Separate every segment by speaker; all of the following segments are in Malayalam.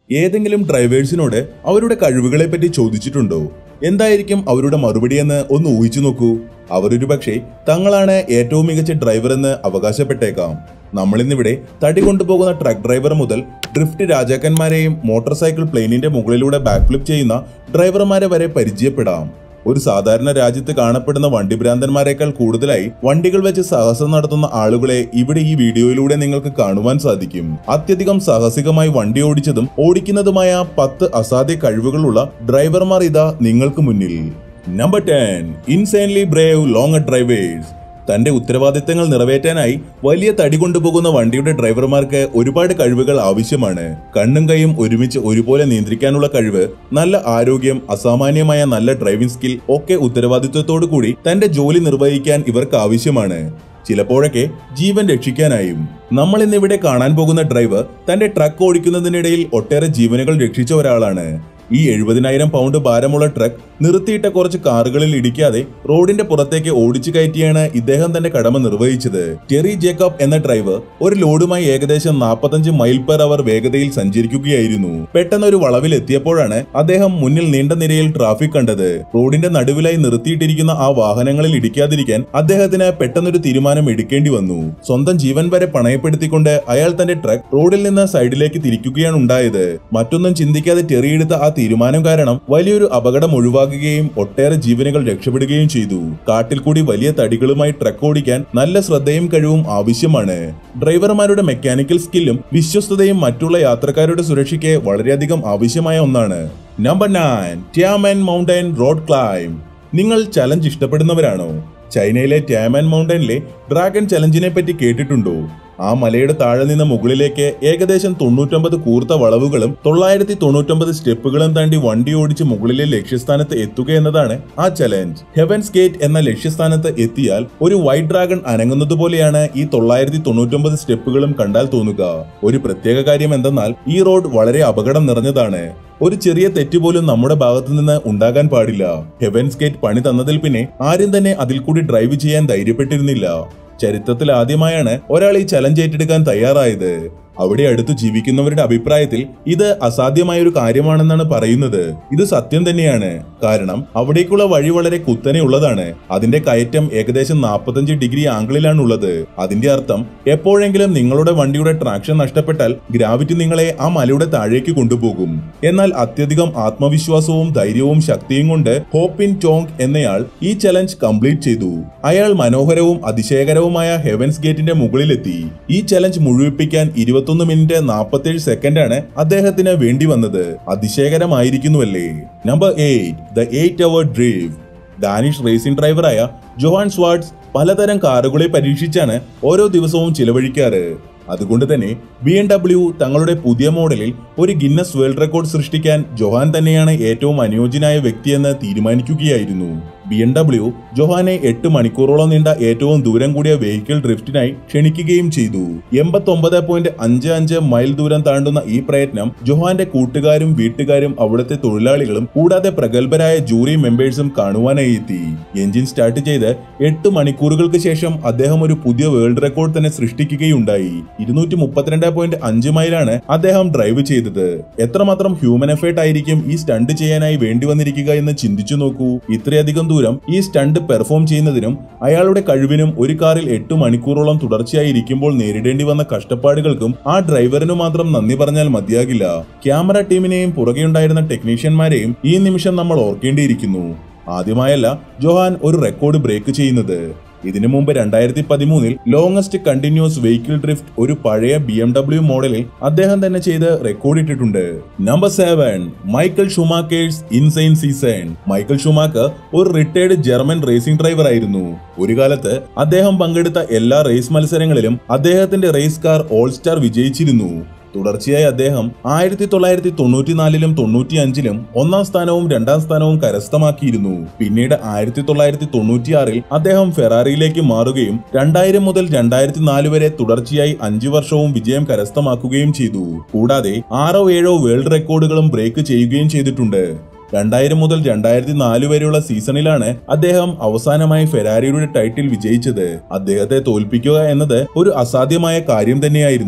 Speaker 1: ഏതെങ്കിലും ഡ്രൈവേഴ്സിനോട് അവരുടെ കഴിവുകളെ പറ്റി ചോദിച്ചിട്ടുണ്ടോ എന്തായിരിക്കും അവരുടെ മറുപടിയെന്ന് ഒന്ന് ഊഹിച്ചു നോക്കൂ അവരൊരു പക്ഷേ തങ്ങളാണ് ഏറ്റവും മികച്ച ഡ്രൈവർ എന്ന് അവകാശപ്പെട്ടേക്കാം നമ്മളിന്നിവിടെ തടി കൊണ്ടുപോകുന്ന ട്രക്ക് ഡ്രൈവർ മുതൽ ഡ്രിഫ്റ്റ് രാജാക്കന്മാരെയും മോട്ടോർ സൈക്കിൾ പ്ലെയിനിന്റെ മുകളിലൂടെ ബാക്ക് ഫ്ലിപ്പ് ചെയ്യുന്ന ഡ്രൈവർമാരെ വരെ പരിചയപ്പെടാം ഒരു സാധാരണ രാജ്യത്ത് കാണപ്പെടുന്ന വണ്ടി ഭ്രാന്തന്മാരെക്കാൾ കൂടുതലായി വണ്ടികൾ വെച്ച് സാഹസം നടത്തുന്ന ആളുകളെ ഇവിടെ ഈ വീഡിയോയിലൂടെ നിങ്ങൾക്ക് കാണുവാൻ സാധിക്കും അത്യധികം സാഹസികമായി വണ്ടി ഓടിച്ചതും ഓടിക്കുന്നതുമായ പത്ത് അസാധ്യ കഴിവുകളുള്ള ഡ്രൈവർമാർ ഇതാ നിങ്ങൾക്ക് മുന്നിൽ number ten insanely brave long drivers തന്റെ ഉത്തരവാദിത്തങ്ങൾ നിറവേറ്റാനായി വലിയ തടി കൊണ്ടുപോകുന്ന വണ്ടിയുടെ ഡ്രൈവർമാർക്ക് ഒരുപാട് കഴിവുകൾ ആവശ്യമാണ് കണ്ണും കൈയും ഒരുമിച്ച് ഒരുപോലെ നിയന്ത്രിക്കാനുള്ള കഴിവ് നല്ല ആരോഗ്യം അസാമാന്യമായ നല്ല ഡ്രൈവിംഗ് സ്കിൽ ഒക്കെ ഉത്തരവാദിത്വത്തോടു കൂടി തന്റെ ജോലി നിർവഹിക്കാൻ ഇവർക്ക് ആവശ്യമാണ് ചിലപ്പോഴൊക്കെ ജീവൻ രക്ഷിക്കാനായും നമ്മൾ ഇന്നിവിടെ കാണാൻ പോകുന്ന ഡ്രൈവർ തന്റെ ട്രക്ക് ഓടിക്കുന്നതിനിടയിൽ ഒട്ടേറെ ജീവനുകൾ രക്ഷിച്ച ഒരാളാണ് ഈ എഴുപതിനായിരം പൗണ്ട് ഭാരമുള്ള ട്രക്ക് നിർത്തിയിട്ട കുറച്ച് കാറുകളിൽ ഇടിക്കാതെ റോഡിന്റെ പുറത്തേക്ക് ഓടിച്ചു കയറ്റിയാണ് ഇദ്ദേഹം തന്റെ കടമ നിർവഹിച്ചത് ടെറി ജേക്കബ് എന്ന ഡ്രൈവർ ഒരു ലോഡുമായി ഏകദേശം 45 മൈൽ പെർ അവർ വേഗതയിൽ സഞ്ചരിക്കുകയായിരുന്നു പെട്ടെന്ന് ഒരു വളവിൽ എത്തിയപ്പോഴാണ് അദ്ദേഹം മുന്നിൽ നീണ്ട നിരയിൽ ട്രാഫിക് കണ്ടത് റോഡിന്റെ നടുവിലായി നിർത്തിയിട്ടിരിക്കുന്ന ആ വാഹനങ്ങളിൽ ഇടിക്കാതിരിക്കാൻ അദ്ദേഹത്തിന് പെട്ടെന്നൊരു തീരുമാനം എടുക്കേണ്ടി വന്നു സ്വന്തം ജീവൻ വരെ പണയപ്പെടുത്തിക്കൊണ്ട് അയാൾ തന്റെ ട്രക്ക് റോഡിൽ നിന്ന് സൈഡിലേക്ക് തിരിക്കുകയാണ് ഉണ്ടായത് മറ്റൊന്നും ചിന്തിക്കാതെ ടെറിയെടുത്ത ആ തീരുമാനം കാരണം വലിയൊരു അപകടം ഒഴിവാക്കുകയും ഒട്ടേറെ ജീവനുകൾ രക്ഷപ്പെടുകയും ചെയ്തു കാട്ടിൽ കൂടി വലിയ തടികളുമായി ട്രക്ക് ഓടിക്കാൻ നല്ല ശ്രദ്ധയും കഴിവും ആവശ്യമാണ് ഡ്രൈവർമാരുടെ മെക്കാനിക്കൽ സ്കില്ലും വിശ്വസ്തതയും മറ്റുള്ള യാത്രക്കാരുടെ സുരക്ഷയ്ക്ക് വളരെയധികം ആവശ്യമായ ഒന്നാണ് number nine Tianmen mountain road climb നിങ്ങൾ ചലഞ്ച് ഇഷ്ടപ്പെടുന്നവരാണോ ചൈനയിലെ ട്യാമൻ മൗണ്ടനിലെ ഡ്രാഗൺ ചലഞ്ചിനെ പറ്റി കേട്ടിട്ടുണ്ടോ ആ മലയുടെ താഴെ നിന്ന് മുകളിലേക്ക് ഏകദേശം തൊണ്ണൂറ്റൊമ്പത് കൂർത്ത വളവുകളും തൊള്ളായിരത്തി തൊണ്ണൂറ്റൊമ്പത് സ്റ്റെപ്പുകളും താണ്ടി വണ്ടി ഓടിച്ച് മുകളിലെ ലക്ഷ്യസ്ഥാനത്ത് എത്തുക എന്നതാണ് ആ ചലഞ്ച് ഹെവൻസ് ഗേറ്റ് എന്ന ലക്ഷ്യസ്ഥാനത്ത് എത്തിയാൽ ഒരു വൈറ്റ് ഡ്രാഗൺ അനങ്ങുന്നത് പോലെയാണ് ഈ തൊള്ളായിരത്തി തൊണ്ണൂറ്റൊമ്പത് സ്റ്റെപ്പുകളും കണ്ടാൽ തോന്നുക ഒരു പ്രത്യേക കാര്യം എന്തെന്നാൽ ഈ റോഡ് വളരെ അപകടം നിറഞ്ഞതാണ് ഒരു ചെറിയ തെറ്റ് പോലും നമ്മുടെ ഭാഗത്തു നിന്ന് ഉണ്ടാകാൻ പാടില്ല ഹെവൻസ് ഗേറ്റ് പണി തന്നതിൽ പിന്നെ ആരും തന്നെ അതിൽ കൂടി ഡ്രൈവ് ചെയ്യാൻ ധൈര്യപ്പെട്ടിരുന്നില്ല ചരിത്രത്തിൽ ആദ്യമായാണ് ഒരാൾ ഈ ചലഞ്ച് ഏറ്റെടുക്കാൻ തയ്യാറായത് അവിടെ അടുത്ത് ജീവിക്കുന്നവരുടെ അഭിപ്രായത്തിൽ ഇത് അസാധ്യമായ ഒരു കാര്യമാണെന്നാണ് പറയുന്നത് ഇത് സത്യം തന്നെയാണ് കാരണം അവിടേക്കുള്ള വഴി വളരെ കുത്തനെ ഉള്ളതാണ് അതിന്റെ കയറ്റം ഏകദേശം 45 ഡിഗ്രി ആംഗിളിലാണ് ഉള്ളത് അതിന്റെ അർത്ഥം എപ്പോഴെങ്കിലും നിങ്ങളുടെ വണ്ടിയുടെ ട്രാക്ഷൻ നഷ്ടപ്പെട്ടാൽ ഗ്രാവിറ്റി നിങ്ങളെ ആ മലയുടെ താഴേക്ക് കൊണ്ടുപോകും എന്നാൽ അത്യധികം ആത്മവിശ്വാസവും ധൈര്യവും ശക്തിയും കൊണ്ട് ഹോപ്പിൻ ടോങ് എന്നയാൾ ഈ ചലഞ്ച് കംപ്ലീറ്റ് ചെയ്തു അയാൾ മനോഹരവും അതിശയകരവുമായ ഹെവൻസ് ഗേറ്റിന്റെ മുകളിലെത്തി ഈ ചലഞ്ച് മുഴുവിപ്പിക്കാൻ ഇരുപത്തൊന്ന് മിനിറ്റ് നാൽപ്പത്തേഴ് സെക്കൻഡാണ് അദ്ദേഹത്തിന് വേണ്ടി വന്നത് അതിശയകരമായിരിക്കുന്നുവല്ലേ number eight the eight hour drive Danish racing ഡ്രൈവറായ ജോഹാൻ സ്വാർട്സ് പലതരം കാറുകളെ പരീക്ഷിച്ചാണ് ഓരോ ദിവസവും ചിലവഴിക്കാറ് അതുകൊണ്ട് തന്നെ ബി എം ഡബ്ല്യു തങ്ങളുടെ പുതിയ മോഡലിൽ ഒരു ഗിന്നസ് വേൾഡ് റെക്കോർഡ് സൃഷ്ടിക്കാൻ ജൊഹാൻ തന്നെയാണ് ഏറ്റവും അനുയോജ്യനായ വ്യക്തിയെന്ന് തീരുമാനിക്കുകയായിരുന്നു ബി എം ഡബ്ല്യു ജൊഹാനെ എട്ട് മണിക്കൂറോളം നീണ്ട ഏറ്റവും ദൂരം കൂടിയ വെഹിക്കിൾ ഡ്രിഫ്റ്റിനായി ക്ഷണിക്കുകയും ചെയ്തു എൺപത്തൊമ്പത് പോയിന്റ് അഞ്ച് അഞ്ച് മൈൽ ദൂരം താണ്ടുന്ന ഈ പ്രയത്നം ജൊഹാന്റെ കൂട്ടുകാരും വീട്ടുകാരും അവിടുത്തെ തൊഴിലാളികളും കൂടാതെ പ്രഗത്ഭരായ ജൂറി മെമ്പേഴ്സും കാണുവാനായി എത്തി എഞ്ചിൻ സ്റ്റാർട്ട് ചെയ്ത് എട്ട് മണിക്കൂറുകൾക്ക് ശേഷം അദ്ദേഹം ഒരു പുതിയ വേൾഡ് റെക്കോർഡ് തന്നെ സൃഷ്ടിക്കുകയുണ്ടായി ഇരുന്നൂറ്റി മുപ്പത്തിരണ്ട് പോയിന്റ് അഞ്ച് മൈലാണ് അദ്ദേഹം ഡ്രൈവ് ചെയ്തത് എത്രമാത്രം ഹ്യൂമൻ എഫേർട്ട് ആയിരിക്കും ഈ സ്റ്റണ്ട് ചെയ്യാനായി വേണ്ടി വന്നിരിക്കുക എന്ന് ചിന്തിച്ചു നോക്കൂ ഇത്രയധികം ദൂരം ഈ സ്റ്റണ്ട് പെർഫോം ചെയ്യുന്നതിനും അയാളുടെ കഴിവിനും ഒരു കാറിൽ എട്ട് മണിക്കൂറോളം തുടർച്ചയായി ഇരിക്കുമ്പോൾ നേരിടേണ്ടി വന്ന കഷ്ടപ്പാടുകൾക്കും ആ ഡ്രൈവറിനു മാത്രം നന്ദി പറഞ്ഞാൽ മതിയാകില്ല ക്യാമറ ടീമിനെയും പുറകെയുണ്ടായിരുന്ന ടെക്നീഷ്യന്മാരെയും ഈ നിമിഷം നമ്മൾ ഓർക്കേണ്ടിയിരിക്കുന്നു ആദ്യമായല്ല ജോഹാൻ ഒരു റെക്കോർഡ് ബ്രേക്ക് ചെയ്യുന്നത് ഇതിനു മുമ്പ് രണ്ടായിരത്തി പതിമൂന്നിൽ ലോങ്ങസ്റ്റ് കണ്ടിന്യൂസ് വെഹിക്കിൾ ഡ്രിഫ്റ്റ് ഒരു പഴയ ബി എം ഡബ്ല്യു മോഡലിൽ അദ്ദേഹം തന്നെ ചെയ്ത് റെക്കോർഡ് ഇട്ടിട്ടുണ്ട് number seven Michael Schumacher's insane season Michael Schumacher ഒരു റിട്ടയർഡ് ജർമ്മൻ റേസിംഗ് ഡ്രൈവർ ആയിരുന്നു ഒരു കാലത്ത് അദ്ദേഹം പങ്കെടുത്ത എല്ലാ റേസ് മത്സരങ്ങളിലും അദ്ദേഹത്തിന്റെ റേസ് കാർ ഓൾ സ്റ്റാർ വിജയിച്ചിരുന്നു തുടർച്ചയായി അദ്ദേഹം ആയിരത്തി തൊള്ളായിരത്തി തൊണ്ണൂറ്റിനാലിലും തൊണ്ണൂറ്റി അഞ്ചിലും ഒന്നാം സ്ഥാനവും രണ്ടാം സ്ഥാനവും കരസ്ഥമാക്കിയിരുന്നു പിന്നീട് ആയിരത്തി തൊള്ളായിരത്തി തൊണ്ണൂറ്റിയാറിൽ അദ്ദേഹം ഫെറാറിയിലേക്ക് മാറുകയും രണ്ടായിരം മുതൽ രണ്ടായിരത്തി നാല് വരെ തുടർച്ചയായി അഞ്ചു വർഷവും വിജയം കരസ്ഥമാക്കുകയും ചെയ്തു കൂടാതെ ആറോ ഏഴോ വേൾഡ് റെക്കോർഡുകളും ബ്രേക്ക് ചെയ്യുകയും ചെയ്തിട്ടുണ്ട് രണ്ടായിരം മുതൽ രണ്ടായിരത്തി നാല് വരെയുള്ള സീസണിലാണ് അദ്ദേഹം അവസാനമായി ഫെരാരിയുടെ ടൈറ്റിൽ വിജയിച്ചത് അദ്ദേഹത്തെ തോൽപ്പിക്കുക എന്നത് ഒരു അസാധ്യമായ കാര്യം തന്നെയായിരുന്നു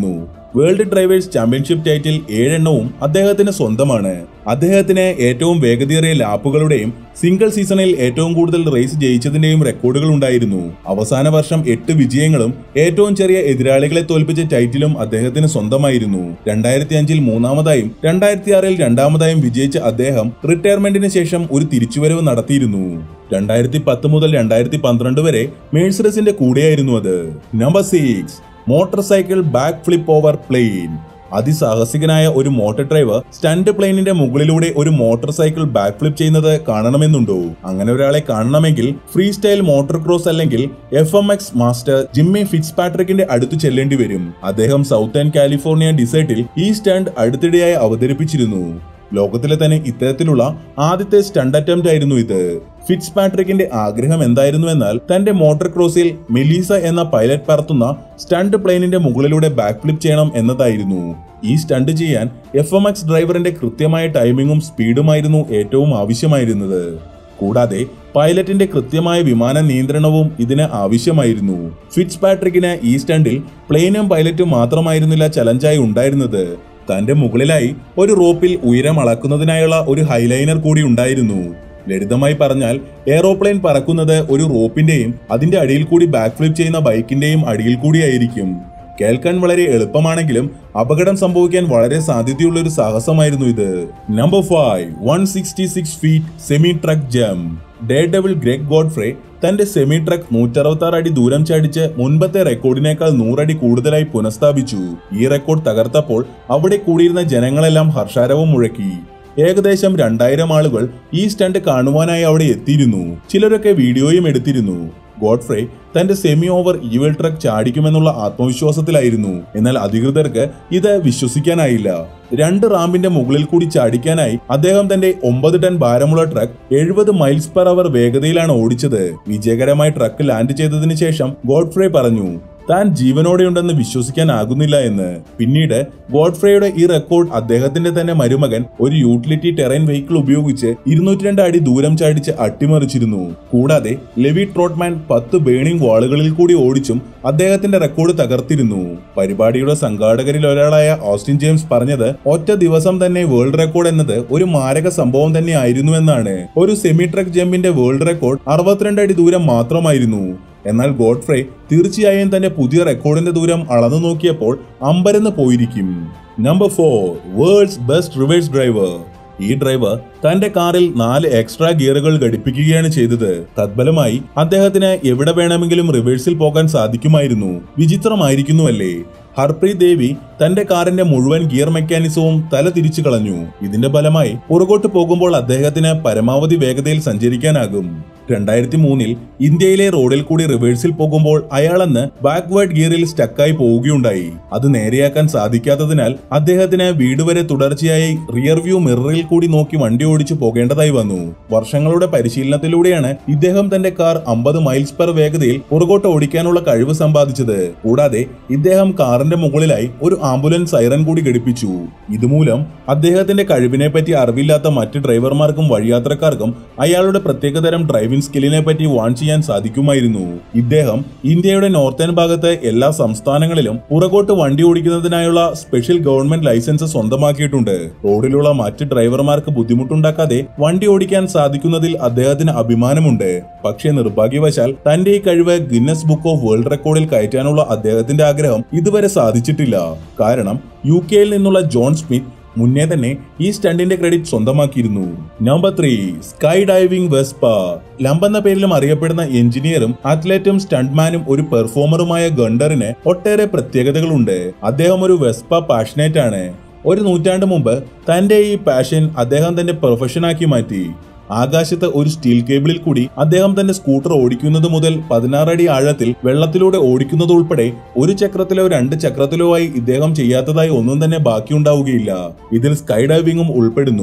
Speaker 1: വേൾഡ് ഡ്രൈവേഴ്സ് ചാമ്പ്യൻഷിപ്പ് ടൈറ്റിൽ ഏഴെണ്ണവും അദ്ദേഹത്തിന് സ്വന്തമാണ് അദ്ദേഹത്തിന് ഏറ്റവും വേഗതയേറിയ ലാപ്പുകളുടെയും സിംഗിൾ സീസണിൽ ഏറ്റവും കൂടുതൽ റേസ് ജയിച്ചതിന്റെയും റെക്കോർഡുകൾ ഉണ്ടായിരുന്നു അവസാന വർഷം എട്ട് വിജയങ്ങളും ഏറ്റവും ചെറിയ എതിരാളികളെ തോൽപ്പിച്ച ടൈറ്റിലും അദ്ദേഹത്തിന് സ്വന്തമായിരുന്നു രണ്ടായിരത്തി അഞ്ചിൽ മൂന്നാമതായും രണ്ടായിരത്തി ആറിൽ രണ്ടാമതായും വിജയിച്ച അദ്ദേഹം റിട്ടയർമെന്റിന് ശേഷം ഒരു തിരിച്ചുവരവ് നടത്തിയിരുന്നു രണ്ടായിരത്തി പത്ത് മുതൽ രണ്ടായിരത്തി പന്ത്രണ്ട് വരെ മേഴ്സറസിന്റെ കൂടെയായിരുന്നു അത് number six motorcycle back flip over plane അതിസാഹസികനായ ഒരു മോട്ടോർ ഡ്രൈവർ സ്റ്റണ്ട് പ്ലെയിനിന്റെ മുകളിലൂടെ ഒരു മോട്ടോർ സൈക്കിൾ ബാക്ക് ഫ്ലിപ്പ് ചെയ്യുന്നത് കാണണമെന്നുണ്ടോ അങ്ങനെ ഒരാളെ കാണണമെങ്കിൽ ഫ്രീ സ്റ്റൈൽ മോട്ടോർ ക്രോസ് അല്ലെങ്കിൽ F M X master Jimmy Fitz പാട്രിക്കിന്റെ അടുത്ത് ചെല്ലേണ്ടി വരും അദ്ദേഹം സൗത്ത് ആൻഡ് കാലിഫോർണിയ ഡിസൈറ്റിൽ ഈ സ്റ്റണ്ട് അടുത്തിടെയായി അവതരിപ്പിച്ചിരുന്നു ലോകത്തിലെ തന്നെ ഇത്തരത്തിലുള്ള ആദ്യത്തെ സ്റ്റണ്ട് അറ്റംപ്റ്റ് ആയിരുന്നു ഇത് ഫിറ്റ്സ് പാട്രിക്കിന്റെ ആഗ്രഹം എന്തായിരുന്നു എന്നാൽ തന്റെ മോട്ടോർ ക്രോസിൽ മെലീസ എന്ന പൈലറ്റ് പറത്തുന്ന സ്റ്റണ്ട് പ്ലെയിനിന്റെ മുകളിലൂടെ ബാക്ക് ഫ്ലിപ്പ് ചെയ്യണം എന്നതായിരുന്നു ഈ സ്റ്റണ്ട് ചെയ്യാൻ എഫ് എം എക്സ് ഡ്രൈവറിന്റെ കൃത്യമായ ടൈമിങ്ങും സ്പീഡുമായിരുന്നു ഏറ്റവും ആവശ്യമായിരുന്നത് കൂടാതെ പൈലറ്റിന്റെ കൃത്യമായ വിമാന നിയന്ത്രണവും ഇതിന് ആവശ്യമായിരുന്നു ഫിറ്റ്സ് പാട്രിക്കിന് ഈ സ്റ്റണ്ടിൽ പ്ലെയിനും പൈലറ്റും മാത്രമായിരുന്നില്ല ചലഞ്ചായി ഉണ്ടായിരുന്നത് തന്റെ മുകളിലായി ഒരു റോപ്പിൽ ഉയരം അളക്കുന്നതിനായുള്ള ഒരു ഹൈലൈനർ കൂടി ഉണ്ടായിരുന്നു ലളിതമായി പറഞ്ഞാൽ എയറോപ്ലെയിൻ പറക്കുന്നത് ഒരു റോപ്പിന്റെയും അതിന്റെ അടിയിൽ കൂടി ബാക്ക് ഫ്ലിപ്പ് ചെയ്യുന്ന ബൈക്കിന്റെയും അടിയിൽ കൂടിയായിരിക്കും കേൾക്കാൻ വളരെ എളുപ്പമാണെങ്കിലും അപകടം സംഭവിക്കാൻ വളരെ സാധ്യതയുള്ള ഒരു സാഹസമായിരുന്നു ഇത് number five one sixty six feet semi truck jump daredevil Greg Godfrey തന്റെ സെമി ട്രക്ക് നൂറ്ററുപത്തി അടി ദൂരം ചാടിച്ച് മുൻപത്തെ റെക്കോർഡിനേക്കാൾ നൂറടി കൂടുതലായി പുനഃസ്ഥാപിച്ചു ഈ റെക്കോർഡ് തകർത്തപ്പോൾ അവിടെ കൂടിയിരുന്ന ജനങ്ങളെല്ലാം ഹർഷാരവം മുഴക്കി ഏകദേശം രണ്ടായിരം ആളുകൾ ഈ സ്റ്റണ്ട് കാണുവാനായി അവിടെ എത്തിയിരുന്നു ചിലരൊക്കെ വീഡിയോയും എടുത്തിരുന്നു ഗോഡ്ഫ്രേ തന്റെ സെമി ഓവർ ഈവൽ ട്രക്ക് ചാടിക്കുമെന്നുള്ള ആത്മവിശ്വാസത്തിലായിരുന്നു എന്നാൽ അധികൃതർക്ക് ഇത് വിശ്വസിക്കാനായില്ല രണ്ട് റാമ്പിന്റെ മുകളിൽ കൂടി ചാടിക്കാനായി അദ്ദേഹം തന്റെ ഒമ്പത് ടൺ ഭാരമുള്ള ട്രക്ക് എഴുപത് മൈൽസ് പെർ അവർ വേഗതയിലാണ് ഓടിച്ചത് വിജയകരമായി ട്രക്ക് ലാൻഡ് ചെയ്തതിനു ശേഷം ഗോഡ്ഫ്രേ പറഞ്ഞു താൻ ജീവനോടെയുണ്ടെന്ന് വിശ്വസിക്കാനാകുന്നില്ല എന്ന് പിന്നീട് ഗോഡ്ഫ്രേയുടെ ഈ റെക്കോർഡ് അദ്ദേഹത്തിന്റെ തന്നെ മരുമകൻ ഒരു യൂട്ടിലിറ്റി ടെറൈൻ വെഹിക്കിൾ ഉപയോഗിച്ച് ഇരുന്നൂറ്റി രണ്ട് അടി ദൂരം ചാടിച്ച് അട്ടിമറിച്ചിരുന്നു കൂടാതെ ലെവി ട്രോട്ട്മാൻ പത്ത് ബേണിംഗ് വാളുകളിൽ കൂടി ഓടിച്ചും അദ്ദേഹത്തിന്റെ റെക്കോർഡ് തകർത്തിരുന്നു പരിപാടിയുടെ സംഘാടകരിൽ ഒരാളായ ഓസ്റ്റിൻ ജെയിംസ് പറഞ്ഞത് ഒറ്റ ദിവസം തന്നെ വേൾഡ് റെക്കോർഡ് എന്നത് ഒരു മാരക സംഭവം തന്നെ ആയിരുന്നു എന്നാണ് ഒരു സെമി ട്രക്ക് ജമ്പിന്റെ വേൾഡ് റെക്കോർഡ് അറുപത്തിരണ്ട് അടി ദൂരം മാത്രമായിരുന്നു എന്നാൽ ഗോഡ്ഫ്രേ തീർച്ചയായും തന്റെ പുതിയ റെക്കോർഡിന്റെ ദൂരം അളന്നു നോക്കിയപ്പോൾ അമ്പരന്ന് പോയിരിക്കും number four world's best reverse driver ഈ ഡ്രൈവർ തന്റെ കാറിൽ നാല് എക്സ്ട്രാ ഗിയറുകൾ ഘടിപ്പിക്കുകയാണ് ചെയ്തത് തദ്ഫലമായി അദ്ദേഹത്തിന് എവിടെ വേണമെങ്കിലും റിവേഴ്സിൽ പോകാൻ സാധിക്കുമായിരുന്നു വിചിത്രമായിരിക്കുന്നുവല്ലേ ഹർപ്രീത് ദേവി തന്റെ കാറിന്റെ മുഴുവൻ ഗിയർ മെക്കാനിസവും തല തിരിച്ചു കളഞ്ഞു ഇതിന്റെ ഫലമായി പുറകോട്ട് പോകുമ്പോൾ അദ്ദേഹത്തിന് പരമാവധി വേഗതയിൽ സഞ്ചരിക്കാനാകും രണ്ടായിരത്തി മൂന്നിൽ ഇന്ത്യയിലെ റോഡിൽ കൂടി റിവേഴ്സിൽ പോകുമ്പോൾ അയാളന്ന് ബാക്ക്വേർഡ് ഗിയറിൽ സ്റ്റക്കായി പോവുകയുണ്ടായി അത് നേരെയാക്കാൻ സാധിക്കാത്തതിനാൽ അദ്ദേഹത്തിന് വീട് വരെ തുടർച്ചയായി റിയർ വ്യൂ മിററിൽ കൂടി നോക്കി വണ്ടി ഓടിച്ചു പോകേണ്ടതായി വന്നു വർഷങ്ങളുടെ പരിശീലനത്തിലൂടെയാണ് ഇദ്ദേഹം തന്റെ കാർ അമ്പത് മൈൽസ് പെർ വേഗതയിൽ പുറകോട്ട് ഓടിക്കാനുള്ള കഴിവ് സമ്പാദിച്ചത് കൂടാതെ ഇദ്ദേഹം കാറിന്റെ മുകളിലായി ഒരു ആംബുലൻസ് സൈറൻ കൂടി ഘടിപ്പിച്ചു ഇതുമൂലം അദ്ദേഹത്തിന്റെ കഴിവിനെ പറ്റി അറിവില്ലാത്ത മറ്റ് ഡ്രൈവർമാർക്കും വഴിയാത്രക്കാർക്കും അയാളുടെ പ്രത്യേകതരം ഡ്രൈവിംഗ് സ്കില്ലിനെ പറ്റി വാൺ ചെയ്യാൻ സാധിക്കുമായിരുന്നു ഇദ്ദേഹം ഇന്ത്യയുടെ നോർത്തേൺ ഭാഗത്ത് എല്ലാ സംസ്ഥാനങ്ങളിലും പുറകോട്ട് വണ്ടി ഓടിക്കുന്നതിനായുള്ള സ്പെഷ്യൽ ഗവൺമെന്റ് ലൈസൻസ് സ്വന്തമാക്കിയിട്ടുണ്ട് റോഡിലുള്ള മറ്റ് ഡ്രൈവർമാർക്ക് ബുദ്ധിമുട്ടുണ്ടാക്കാതെ വണ്ടി ഓടിക്കാൻ സാധിക്കുന്നതിൽ അദ്ദേഹത്തിന് അഭിമാനമുണ്ട് പക്ഷേ നിർഭാഗ്യവശാൽ തന്റെ ഈ കഴിവ് ഗിന്നസ് ബുക്ക് ഓഫ് വേൾഡ് റെക്കോർഡിൽ കയറ്റാനുള്ള അദ്ദേഹത്തിന്റെ ആഗ്രഹം ഇതുവരെ സാധിച്ചിട്ടില്ല കാരണം യു കെയിൽ നിന്നുള്ള ജോൺ സ്മിത്ത് മുന്നേ തന്നെ ഈ സ്റ്റണ്ടിന്റെ ക്രെഡിറ്റ് സ്വന്തമാക്കിയിരുന്നു നമ്പർ ത്രീ സ്കൈ ഡൈവിംഗ് വെസ്പ ലംബെന്ന പേരിലും അറിയപ്പെടുന്ന എഞ്ചിനീയറും അത്ലറ്റും സ്റ്റണ്ട്മാനും ഒരു പെർഫോമറുമായ ഗണ്ടറിന് ഒട്ടേറെ പ്രത്യേകതകളുണ്ട് അദ്ദേഹം ഒരു വെസ്പ പാഷനേറ്റ് ആണ് ഒരു നൂറ്റാണ്ട് മുമ്പ് തന്റെ ഈ പാഷൻ അദ്ദേഹം തന്റെ പ്രൊഫഷനാക്കി മാറ്റി ആകാശത്ത് ഒരു സ്റ്റീൽ കേബിളിൽ കൂടി അദ്ദേഹം തന്റെ സ്കൂട്ടർ ഓടിക്കുന്നത് മുതൽ പതിനാറടി ആഴത്തിൽ വെള്ളത്തിലൂടെ ഓടിക്കുന്നത് ഉൾപ്പെടെ ഒരു ചക്രത്തിലോ രണ്ട് ചക്രത്തിലോ ആയി ഇദ്ദേഹം ചെയ്യാത്തതായി ഒന്നും തന്നെ ബാക്കിയുണ്ടാവുകയില്ല ഇതിൽ സ്കൈ ഡൈവിംഗും ഉൾപ്പെടുന്നു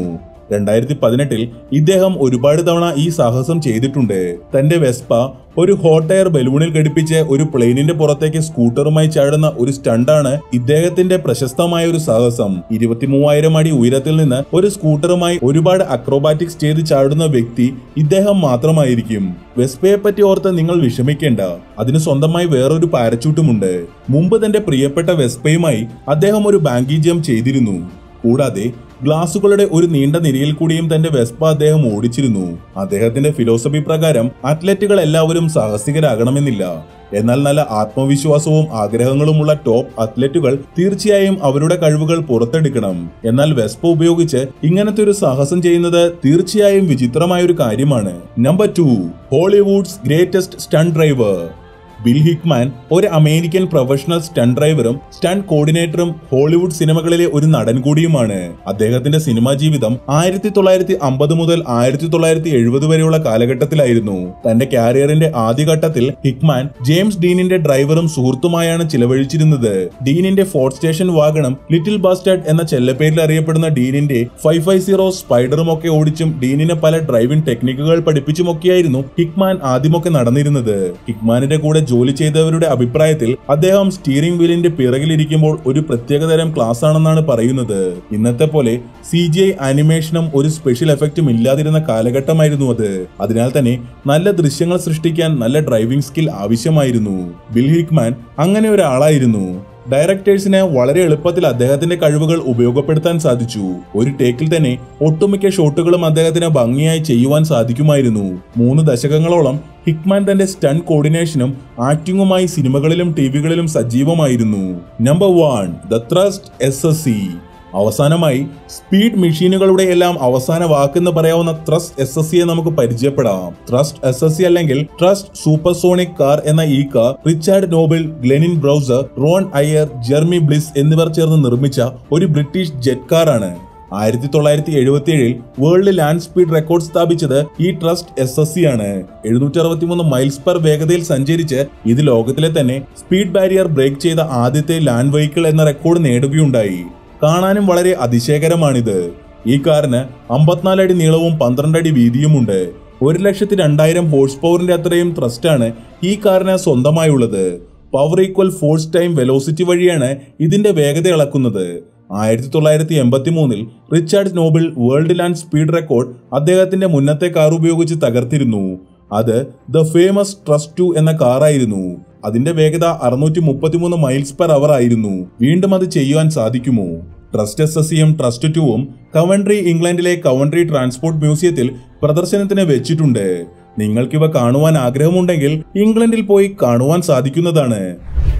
Speaker 1: രണ്ടായിരത്തി പതിനെട്ടിൽ ഇദ്ദേഹം ഒരുപാട് തവണ ഈ സാഹസം ചെയ്തിട്ടുണ്ട് തന്റെ വെസ്പ ഒരു ഹോട്ട് എയർ ബലൂണിൽ ഘടിപ്പിച്ച് ഒരു പ്ലെയിനിന്റെ പുറത്തേക്ക് സ്കൂട്ടറുമായി ചാടുന്ന ഒരു സ്റ്റണ്ടാണ് ഇദ്ദേഹത്തിന്റെ പ്രശസ്തമായ ഒരു സാഹസം ഇരുപത്തിമൂവായിരം അടി ഉയരത്തിൽ നിന്ന് ഒരു സ്കൂട്ടറുമായി ഒരുപാട് അക്രോബാറ്റിക്സ് ചെയ്ത് ചാടുന്ന വ്യക്തി ഇദ്ദേഹം മാത്രമായിരിക്കും വെസ്പയെ പറ്റി ഓർത്ത് നിങ്ങൾ വിഷമിക്കേണ്ട അതിന് സ്വന്തമായി വേറൊരു പാരച്യൂട്ടുമുണ്ട് മുമ്പ് തന്റെ പ്രിയപ്പെട്ട വെസ്പയുമായി അദ്ദേഹം ഒരു ബാങ്കി ജംപ് ചെയ്തിരുന്നു കൂടാതെ ഗ്ലാസുകളുടെ ഒരു നീണ്ട നിരയിൽ കൂടിയും തന്റെ വെസ്പ അദ്ദേഹം ഓടിച്ചിരുന്നു അദ്ദേഹത്തിന്റെ ഫിലോസഫി പ്രകാരം അത്ലറ്റുകൾ എല്ലാവരും സാഹസികരാകണമെന്നില്ല എന്നാൽ നല്ല ആത്മവിശ്വാസവും ആഗ്രഹങ്ങളുമുള്ള ടോപ്പ് അത്ലറ്റുകൾ തീർച്ചയായും അവരുടെ കഴിവുകൾ പുറത്തെടുക്കണം എന്നാൽ വെസ്പ ഉപയോഗിച്ച് ഇങ്ങനത്തെ ഒരു സാഹസം ചെയ്യുന്നത് തീർച്ചയായും വിചിത്രമായ ഒരു കാര്യമാണ് number two Hollywood's greatest stunt driver Bill Hickman ഒരു അമേരിക്കൻ പ്രൊഫഷണൽ സ്റ്റൺ ഡ്രൈവറും സ്റ്റണ്ട് കോർഡിനേറ്ററും ഹോളിവുഡ് സിനിമകളിലെ ഒരു നടൻ കൂടിയുമാണ് അദ്ദേഹത്തിന്റെ സിനിമാ ജീവിതം ആയിരത്തി തൊള്ളായിരത്തി അമ്പത് മുതൽ ആയിരത്തി തൊള്ളായിരത്തി എഴുപത് വരെയുള്ള കാലഘട്ടത്തിലായിരുന്നു തന്റെ കാരിയറിന്റെ ആദ്യഘട്ടത്തിൽ ഹിക്മാൻ ജെയിംസ് ഡീനിന്റെ ഡ്രൈവറും സുഹൃത്തുമായാണ് ചിലവഴിച്ചിരുന്നത് ഡീനിന്റെ ഫോർട്ട് സ്റ്റേഷൻ വാഗണം ലിറ്റിൽ ബാസ്റ്റേഡ് എന്ന ചെല്ലപ്പേരിൽ അറിയപ്പെടുന്ന ഡീനിന്റെ ഫൈവ് ഫൈവ് സീറോ സ്പൈഡറും ഒക്കെ ഓടിച്ചും ഡീനിനെ പല ഡ്രൈവിംഗ് ടെക്നിക്കുകൾ പഠിപ്പിച്ചുമൊക്കെയായിരുന്നു ഹിക്മാൻ ആദ്യമൊക്കെ നടന്നിരുന്നത് ഹിക്മാനിന്റെ കൂടെ ജോലി ചെയ്തവരുടെ അഭിപ്രായത്തിൽ അദ്ദേഹം സ്റ്റീറിംഗ് വീലിന്റെ പിറകിലിരിക്കുമ്പോൾ ഒരു പ്രത്യേകതരം ക്ലാസ് ആണെന്നാണ് പറയുന്നത് ഇന്നത്തെ പോലെ സി ജി ഐ ആനിമേഷനും ഒരു സ്പെഷ്യൽ എഫക്റ്റും ഇല്ലാതിരുന്ന കാലഘട്ടമായിരുന്നു അത് അതിനാൽ തന്നെ നല്ല ദൃശ്യങ്ങൾ സൃഷ്ടിക്കാൻ നല്ല ഡ്രൈവിംഗ് സ്കിൽ ആവശ്യമായിരുന്നു ബിൽ ഹിക്മാൻ അങ്ങനെ ഒരാളായിരുന്നു ഡയറക്ടേഴ്സിന് വളരെ എളുപ്പത്തിൽ അദ്ദേഹത്തിന്റെ കഴിവുകൾ ഉപയോഗപ്പെടുത്താൻ സാധിച്ചു ഒരു ടേക്കിൽ തന്നെ ഒട്ടുമിക്ക ഷോട്ടുകളും അദ്ദേഹത്തിന് ഭംഗിയായി ചെയ്യുവാൻ സാധിക്കുമായിരുന്നു മൂന്ന് ദശകങ്ങളോളം ഹിക്മാൻ തന്റെ സ്റ്റൺ കോർഡിനേഷനും ആക്ടിങ്ങുമായി സിനിമകളിലും ടിവികളിലും സജീവമായിരുന്നു number one the Thrust S S C അവസാനമായി സ്പീഡ് മെഷീനുകളുടെ എല്ലാം അവസാന വാക്കെന്ന് പറയാവുന്ന ത്രസ്റ്റ് എസ് എസ് സിയെ നമുക്ക് പരിചയപ്പെടാം ത്രസ്റ്റ് എസ് എസ് സി അല്ലെങ്കിൽ ട്രസ്റ്റ് സൂപ്പർസോണിക് കാർ എന്ന ഈ കാർ റിച്ചാർഡ് നോബിൾ ഗ്ലെനിൻ Bowsher Ron Ayers Jeremy Bliss എന്നിവർ ചേർന്ന് നിർമ്മിച്ച ഒരു ബ്രിട്ടീഷ് ജെറ്റ് കാറാണ് ആയിരത്തി തൊള്ളായിരത്തി എഴുപത്തി ഏഴിൽ വേൾഡ് ലാൻഡ് സ്പീഡ് റെക്കോർഡ് സ്ഥാപിച്ചത് ഈ ട്രസ്റ്റ് എസ് എസ് സി ആണ് എഴുന്നൂറ്റി അറുപത്തിമൂന്ന് മൈൽസ് പെർ വേഗതയിൽ സഞ്ചരിച്ച് ഇത് ലോകത്തിലെ തന്നെ സ്പീഡ് ബാരിയർ ബ്രേക്ക് ചെയ്ത ആദ്യത്തെ ലാൻഡ് വെഹിക്കിൾ എന്ന റെക്കോർഡ് നേടുകയുണ്ടായി കാണാനും വളരെ അതിശയകരമാണിത് ഈ കാറിന് അമ്പത്തിനാല് അടി നീളവും പന്ത്രണ്ട് അടി വീതിയുമുണ്ട് ഒരു ലക്ഷത്തി രണ്ടായിരം ഹോഴ്സ് പവറിന്റെ അത്രയും ത്രസ്റ്റാണ് ഈ കാറിന് സ്വന്തമായുള്ളത് power equal force time velocity വഴിയാണ് ഇതിന്റെ വേഗത അളക്കുന്നത് ആയിരത്തി തൊള്ളായിരത്തി എൺപത്തി മൂന്നിൽ Richard Noble world land speed record അദ്ദേഹത്തിന്റെ മുന്നത്തെ കാർ ഉപയോഗിച്ച് തകർത്തിരുന്നു അത് ദ ഫേമസ് ട്രസ്റ്റ് ടു എന്ന കാറായിരുന്നു അതിന്റെ വേഗത അറുന്നൂറ്റി മുപ്പത്തിമൂന്ന് മൈൽസ് പെർ അവർ ആയിരുന്നു വീണ്ടും അത് ചെയ്യുവാൻ സാധിക്കുമോ ട്രസ്റ്റ് എസ് എസ് സിയും ട്രസ്റ്റ് ടുവും കവൻട്രി ഇംഗ്ലണ്ടിലെ കവൻട്രി ട്രാൻസ്പോർട്ട് മ്യൂസിയത്തിൽ പ്രദർശനത്തിന് വെച്ചിട്ടുണ്ട് നിങ്ങൾക്കിവ കാണുവാൻ ആഗ്രഹമുണ്ടെങ്കിൽ ഇംഗ്ലണ്ടിൽ പോയി കാണുവാൻ സാധിക്കുന്നതാണ്